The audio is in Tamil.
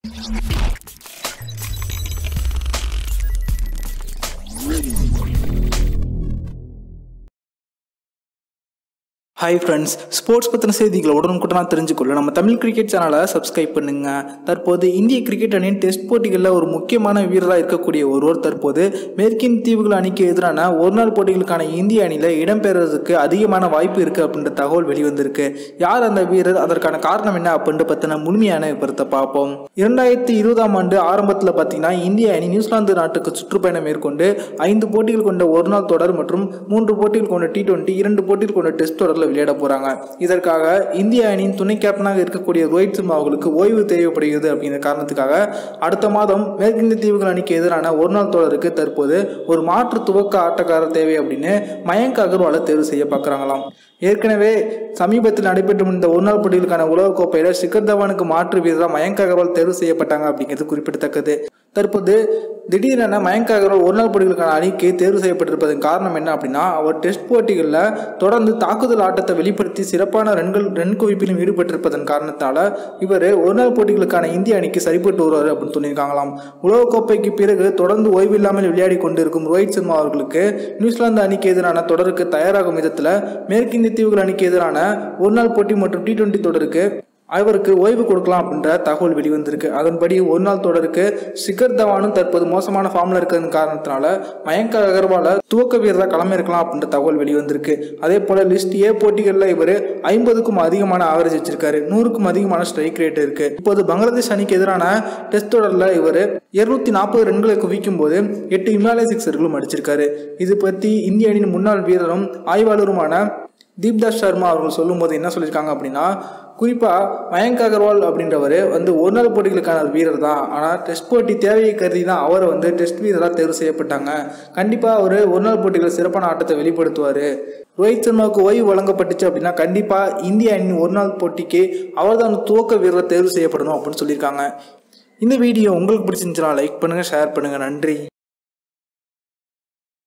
ஹாய் ஃப்ரெண்ட்ஸ் ஸ்போர்ட்ஸ் பற்றின செய்திகளை உடனுக்குடனாக தெரிஞ்சுக்கொள்ள நம்ம தமிழ் கிரிக்கெட் சேனலை சப்ஸ்கிரைப் பண்ணுங்க தற்போது இந்திய கிரிக்கெட் அணியின் டெஸ்ட் போட்டிகளில் ஒரு முக்கியமான வீரராக இருக்கக்கூடிய ஒருவர் தற்போது மேற்கின் தீவுகள் அணிக்கு எதிரான ஒரு நாள் போட்டிகளுக்கான இந்திய அணியில் இடம்பெறுவதற்கு அதிகமான வாய்ப்பு இருக்குது அப்படின்ற தகவல் வெளிவந்திருக்கு யார் அந்த வீரர் அதற்கான காரணம் என்ன அப்படின்ற பற்றின முழுமையான விவரத்தை பார்ப்போம் இரண்டாயிரத்தி இருபதாம் ஆண்டு ஆரம்பத்தில் பார்த்தீங்கன்னா இந்திய அணி நியூசிலாந்து நாட்டுக்கு சுற்றுப்பயணம் மேற்கொண்டு ஐந்து போட்டிகள் கொண்ட ஒரு நாள் தொடர் மற்றும் மூன்று போட்டிகள் கொண்ட டி டுவெண்ட்டி இரண்டு போட்டிகள் கொண்ட டெஸ்ட் தொடரில் விளையாட போறாங்க இதற்காக இந்திய அணியின் துணை கேப்டனாக இருக்கக்கூடிய ரோஹித் சர்மா அவர்களுக்கு ஓய்வு தேவைப்படுகிறது அப்படிங்கிற காரணத்துக்காக அடுத்த மாதம் மேற்கிந்திய தீவுகள் அணிக்கு எதிரான ஒரு நாள் தொடருக்கு தற்போது ஒரு மாற்று துவக்க ஆட்டக்காரர் தேவை அப்படின்னு மயங்க் அகர்வாலை தேர்வு செய்ய பார்க்குறாங்களாம் ஏற்கனவே சமீபத்தில் நடைபெற்று முடிந்த ஒரு நாள் போட்டிகளுக்கான உலகக்கோப்பையில் சிக்கர் தவானுக்கு மாற்று வீரராக மயங்க் அகர்வால் தேர்வு செய்யப்பட்டாங்க அப்படிங்கிறது குறிப்பிடத்தக்கது தற்போது திடீரென மயங்க் அகர்வால் ஒரு நாள் போட்டிகளுக்கான அணிக்கு தேர்வு செய்யப்பட்டிருப்பதன் காரணம் என்ன அப்படின்னா அவர் டெஸ்ட் போட்டிகளில் தொடர்ந்து தாக்குதல் ஆட்டத்தை வெளிப்படுத்தி சிறப்பான ரன்கள் ரன் குவிப்பிலும் ஈடுபட்டிருப்பதன் காரணத்தால் இவர் ஒரு நாள் போட்டிகளுக்கான இந்திய அணிக்கு சரிப்பட்டு வருவார் அப்படின்னு சொல்லியிருக்காங்களாம் உலகக்கோப்பைக்கு பிறகு தொடர்ந்து ஓய்வில்லாமல் விளையாடி கொண்டிருக்கும் ரோஹித் சர்மா அவர்களுக்கு நியூசிலாந்து அணிக்கு எதிரான தொடருக்கு தயாராகும் விதத்தில் மேற்கிந்திய தீவுகள் அணிக்கு எதிரான ஒரு நாள் போட்டி மற்றும் டி டுவெண்ட்டி தொடருக்கு அவருக்கு ஓய்வு கொடுக்கலாம் அப்படின்ற தகவல் வெளிவந்திருக்கு அதன்படி ஒரு நாள் தொடருக்கு சிகர் தவானும் தற்போது மோசமான ஃபார்மில் இருக்கிறது காரணத்தினால மயங்க் அகர்வால துவக்க வீரராக களமிறக்கலாம் அப்படின்ற தகவல் வெளிவந்திருக்கு அதே போல லிஸ்ட் ஏ போட்டிகளில் இவர் ஐம்பதுக்கும் அதிகமான ஆவரேஜ் வச்சிருக்காரு நூறுக்கும் அதிகமான ஸ்ட்ரைக் ரேட் இருக்கு இப்போது பங்களாதேஷ் அணிக்கு எதிரான டெஸ்ட் தொடரில் இவர் இருநூத்தி நாற்பது ரன்களை குவிக்கும் போது எட்டு இமாலய சிக்ஸர்களும் அடிச்சிருக்காரு இது பற்றி இந்திய அணியின் முன்னாள் வீரரும் ஆய்வாளருமான தீப்தாஸ் சர்மா அவர்கள் சொல்லும்போது என்ன சொல்லியிருக்காங்க அப்படின்னா குறிப்பாக மயங்க் அகர்வால் அப்படின்றவர் வந்து ஒரு நாள் போட்டிகளுக்கான ஒரு வீரர் தான் ஆனால் டெஸ்ட் போட்டி தேவையை கருதி தான் அவரை வந்து டெஸ்ட் வீரராக தேர்வு செய்யப்பட்டாங்க கண்டிப்பாக அவர் ஒரு நாள் போட்டிகளில் சிறப்பான ஆட்டத்தை வெளிப்படுத்துவார் ரோஹித் சர்மாவுக்கு ஓய்வு வழங்கப்பட்டுச்சு அப்படின்னா கண்டிப்பாக இந்திய அணியின் ஒரு நாள் போட்டிக்கு அவர் தான் துவக்க வீரர் தேர்வு செய்யப்படணும் அப்படின்னு சொல்லியிருக்காங்க இந்த வீடியோ உங்களுக்கு பிடிச்சிருந்துச்சுன்னா லைக் பண்ணுங்கள் ஷேர் பண்ணுங்கள் நன்றி